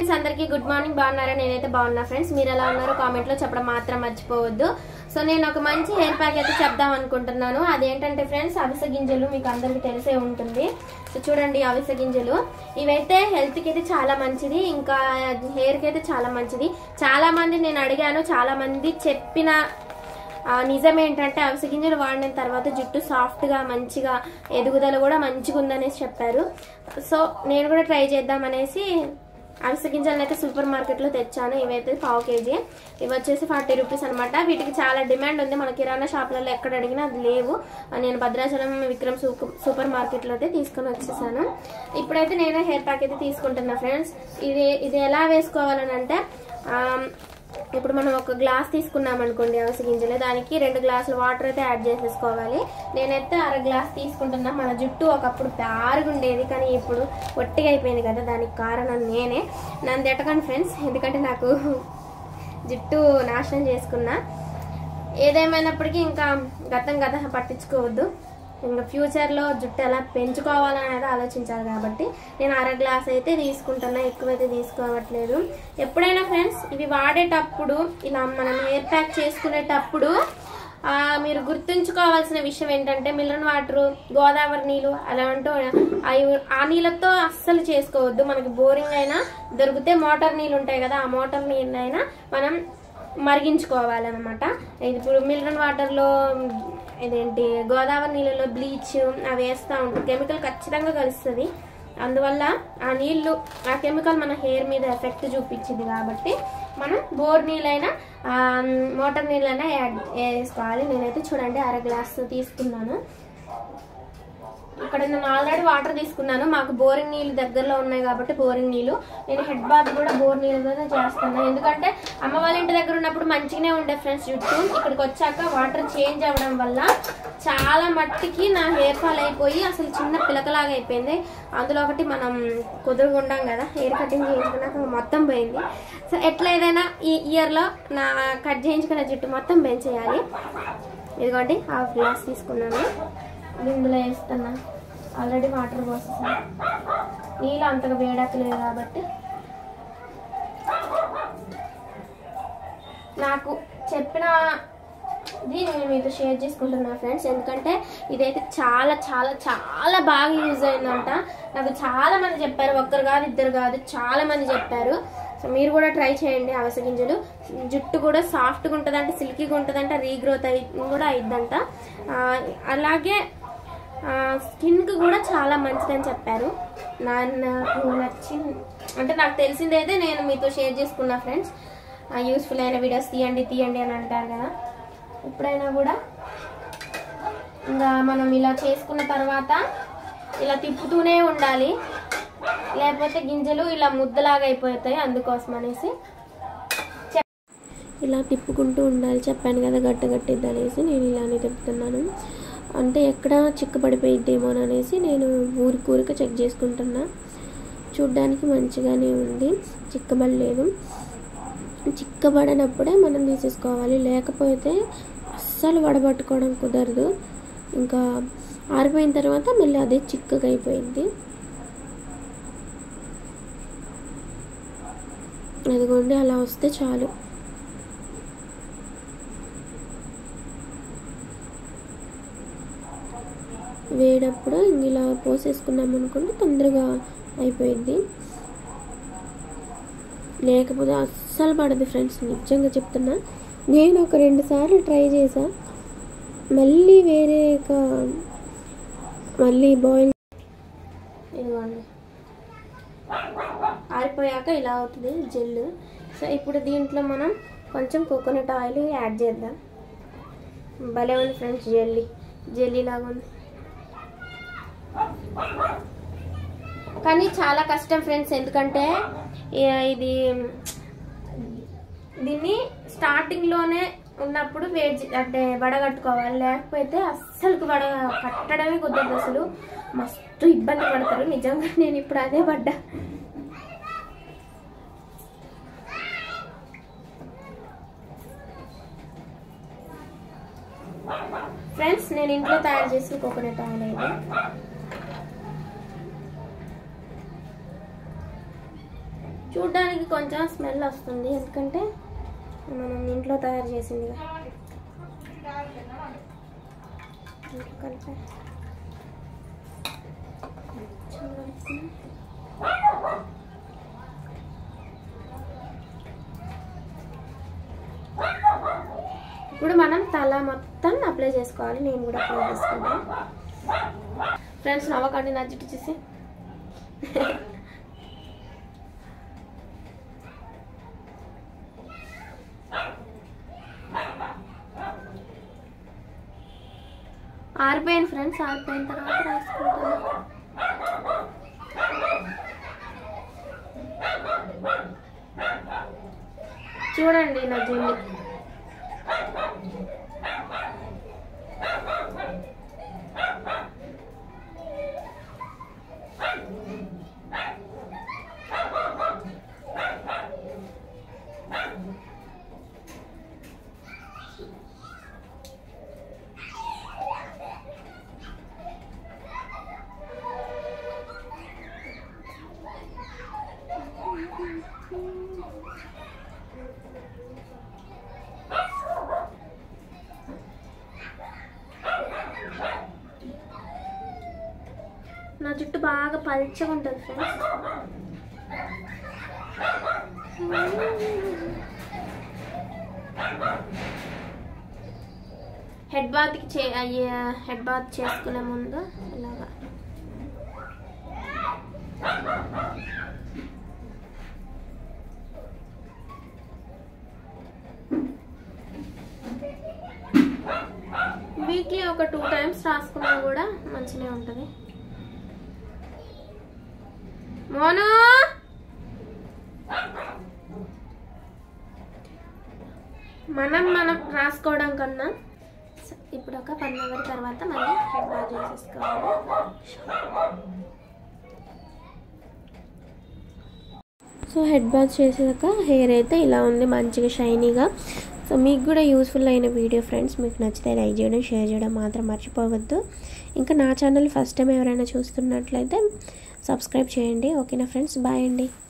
Friends అందరికీ good morning బాగున్నారా నేనైతే బాగున్నా ఫ్రెండ్స్ మీరు ఎలా ఉన్నారో కామెంట్ లో చెప్పడం మాత్రం మర్చిపోవద్దు సో నేను ఒక మంచి హెయిర్ ప్యాక్ అయితే చెప్దాం అనుకుంటున్నాను అదేంటంటే ఫ్రెండ్స్ అవిసె గింజలు మీకు అందరికీ తెలిసే ఉంటుంది సో చూడండి అవిసె గింజలు ఇవైతే హెల్త్ కి అయితే చాలా మంచిది ఇంకా హెయిర్ కి అయితే చాలా మంచిది చాలా మంది నేను అడిగాను చాలా మంది చెప్పిన ఆ, నిజం ఏంటంటే అవిసె గింజలు వాడిన తర్వాత జుట్టు సాఫ్ట్గా మంచిగా ఎదుగుదల కూడా మంచిగా ఉందనేసి చెప్పారు సో నేను కూడా ట్రై చేద్దామనేసి అవిసె గింజలను అయితే సూపర్ మార్కెట్లో తెచ్చాను ఇవైతే పావు కేజీ ఇవి వచ్చేసి ఫార్టీ రూపీస్ అనమాట వీటికి చాలా డిమాండ్ ఉంది మన కిరాణా షాపులలో ఎక్కడ అడిగినా అది లేవు నేను భద్రాచలం విక్రమ్ సూపర్ సూపర్ మార్కెట్లో అయితే తీసుకొని వచ్చేసాను ఇప్పుడైతే నేను హెయిర్ ప్యాక్ అయితే తీసుకుంటున్నా ఫ్రెండ్స్ ఇది ఇది ఎలా వేసుకోవాలని అంటే ఆ, ఇప్పుడు మనం ఒక గ్లాస్ తీసుకున్నాం అనుకోండి అవిసె గింజలు దానికి రెండు గ్లాసులు వాటర్ అయితే యాడ్ చేసేసుకోవాలి నేనైతే అర గ్లాస్ తీసుకుంటున్నా మన జుట్టు ఒకప్పుడు ప్యారుగా ఉండేది కానీ ఇప్పుడు ఒట్టిగా అయిపోయింది కదా దానికి కారణం నేనే నన్ను తిట్టకండి ఫ్రెండ్స్ ఎందుకంటే నాకు జుట్టు నాశనం చేసుకున్నా ఏదేమైనప్పటికీ ఇంకా గతం గత పట్టించుకోవద్దు ఇంకా ఫ్యూచర్లో జుట్టు ఎలా పెంచుకోవాలనేది ఆలోచించాలి కాబట్టి నేను అర గ్లాస్ అయితే తీసుకుంటున్నా ఎక్కువైతే తీసుకోవట్లేదు ఎప్పుడైనా ఫ్రెండ్స్ ఇవి వాడేటప్పుడు ఇలా మనం హెయిర్ ప్యాక్ చేసుకునేటప్పుడు ఆ, మీరు గుర్తుంచుకోవాల్సిన విషయం ఏంటంటే మిల్లన్ వాటర్ గోదావరి నీళ్ళు అలా అంటూ అవి ఆ నీళ్ళతో అస్సలు చేసుకోవద్దు మనకి బోరింగ్ అయినా దొరికితే మోటార్ నీళ్ళు ఉంటాయి కదా ఆ మోటార్ నీళ్ళు అయినా మనం మరిగించుకోవాలన్నమాట ఇది ఇప్పుడు మినరల్ వాటర్లో ఇదేంటి గోదావరి నీళ్ళలో బ్లీచ్ అవి వేస్తూ ఉంటాం కెమికల్ ఖచ్చితంగా కలుస్తుంది అందువల్ల ఆ నీళ్లు ఆ కెమికల్ మన హెయిర్ మీద ఎఫెక్ట్ చూపించింది కాబట్టి మనం బోర్ నీళ్ళైనా ఆ, మోటార్ నీళ్ళైనా యాడ్ వేసుకోవాలి నేనైతే చూడండి అర గ్లాస్ తీసుకున్నాను ఇక్కడ నేను ఆల్రెడీ వాటర్ తీసుకున్నాను మాకు బోరింగ్ నీళ్ళు దగ్గరలో ఉన్నాయి కాబట్టి బోరింగ్ నీళ్ళు నేను హెడ్ బాత్ కూడా బోర్ నీళ్ళతోనే చేస్తాను ఎందుకంటే అమ్మ వాళ్ళ ఇంటి దగ్గర ఉన్నప్పుడు మంచిగానే ఉండే ఫ్రెండ్స్ జుట్టు ఇక్కడికి వచ్చాక వాటర్ చేంజ్ అవ్వడం వల్ల చాలా మట్టికి నా హెయిర్ ఫాల్ అయిపోయి అసలు చిన్న పిలకలాగా అయిపోయింది అందులో ఒకటి మనం కుదురుగుంటాం కదా హెయిర్ కటింగ్ చేయించుకున్నాక మొత్తం పోయింది సో ఎట్లా ఏదైనా ఈ ఇయర్లో నా కట్ చేయించుకున్న జుట్టు మొత్తం పెంచేయాలి ఇదిగోండి హాఫ్ గ్లాస్ తీసుకున్నాను ఇందులో వేస్తున్నా ఆల్రెడీ వాటర్ పోసేసాను నీళ్ళు అంతగా వేడక్కలేదు కాబట్టి నాకు చెప్పిన ఇది నేను మీతో షేర్ చేసుకుంటున్నా ఫ్రెండ్స్ ఎందుకంటే ఇదైతే చాలా చాలా చాలా బాగా యూజ్ అయిందంట నాకు చాలా మంది చెప్పారు ఒక్కరు కాదు ఇద్దరు కాదు చాలా మంది చెప్పారు సో మీరు కూడా ట్రై చేయండి అవిసె గింజలు జుట్టు కూడా సాఫ్ట్గా ఉంటుందంట సిల్కీగా ఉంటుందంట రీగ్రోత్ అయి కూడా అయిద్దంట ఆ, అలాగే స్కిన్కి కూడా చాలా మంచిదని చెప్పారు నా నాకు నచ్చింది అంటే నాకు తెలిసిందైతే నేను మీతో షేర్ చేసుకున్నా ఫ్రెండ్స్ యూస్ఫుల్ అయిన వీడియోస్ తీయండి తీయండి అని అంటారు కదా ఎప్పుడైనా కూడా ఇంకా మనం ఇలా చేసుకున్న తర్వాత ఇలా తిప్పుతూనే ఉండాలి లేకపోతే గింజలు ఇలా ముద్దలాగా అయిపోతాయి అందుకోసం అనేసి ఇలా తిప్పుకుంటూ ఉండాలి చెప్పాను కదా గట్ట గట్టిద్ది అనేసి నేను ఇలానే తిప్పుతున్నాను అంటే ఎక్కడ చిక్కబడిపోయిద్దేమో అని అనేసి నేను ఊరికి ఊరిక చెక్ చేసుకుంటున్నా చూడ్డానికి మంచిగానే ఉంది చిక్కబడలేదు చిక్కబడినప్పుడే మనం తీసేసుకోవాలి లేకపోతే అస్సలు వడబట్టుకోవడం కుదరదు ఇంకా ఆరిపోయిన తర్వాత మళ్ళీ అదే చిక్కగా అయిపోయింది అదిగోండి అలా వస్తే చాలు వేడప్పుడు ఇంక ఇలా పోసేసుకున్నాం అనుకుంటే తొందరగా అయిపోయింది లేకపోతే అస్సలు పడదు ఫ్రెండ్స్ నిజంగా చెప్తున్నా నేను ఒక రెండు సార్లు ట్రై చేసా మళ్ళీ వేరే ఒక మళ్ళీ బాయిల్ ఇదిగోండి ఆరిపోయాక ఇలా అవుతుంది జెల్ సో ఇప్పుడు దీంట్లో మనం కొంచెం కోకోనట్ ఆయిల్ యాడ్ చేద్దాం భలే ఉంది ఫ్రెండ్స్ జెల్లీ జెల్లీ లాగా ఉంది కానీ చాలా కష్టం ఫ్రెండ్స్ ఎందుకంటే ఇ- ఇది దీన్ని స్టార్టింగ్లోనే ఉన్నప్పుడు వేడి చే- అంటే వడగట్టుకోవాలి లేకపోతే అస్సలు వడ కట్టడమే కుదరదు అసలు మస్తు ఇబ్బంది పడతారు నిజంగా నేను ఇప్పుడు అదే పడ్డా ఫ్రెండ్స్ నేను ఇంట్లో తయారు చేసిన కోకోనట్ ఆయిల్ అయితే చూడ్డానికి కొంచెం స్మెల్ వస్తుంది ఎందుకంటే మనం ఇంట్లో తయారు చేసింది కలిపే చూడండి. ఇప్పుడు మనం తల మొత్తం అప్లై చేసుకోవాలి నేను కూడా అప్లై చేసుకుంటాను ఫ్రెండ్స్ నవ్వకండి నా జుట్టు చూసి ఆరిపోయింది ఫ్రెండ్స్ ఆరిపోయిన తర్వాత రాసుకుంటాను చూడండి నా జుండి నా జుట్టు బాగా పల్చగా ఉంటుంది ఫ్రెండ్స్ హెడ్ బాత్కి చే అయ్యే హెడ్ బాత్ చేసుకునే ముందు ఇలాగా వీక్లీ ఒక టూ టైమ్స్ రాసుకున్నా కూడా మంచిగా ఉంటుంది మోను మనం మనం రాసుకోవడం కన్నా స- ఇప్పుడు ఒక వన్ అవర్ తర్వాత మళ్ళీ హెడ్ బాత్ చేసేసుకోవాలి సో హెడ్ బాత్ చేసాక హెయిర్ అయితే ఇలా ఉంది మంచిగా షైనీగా సో మీకు కూడా యూస్ఫుల్ అయిన వీడియో ఫ్రెండ్స్ మీకు నచ్చితే లైక్ చేయడం షేర్ చేయడం మాత్రం మర్చిపోవద్దు ఇంకా నా ఛానల్ ఫస్ట్ టైం ఎవరైనా చూస్తున్నట్లయితే సబ్స్క్రైబ్ చేయండి ఓకేనా ఫ్రెండ్స్ బాయ్ అండి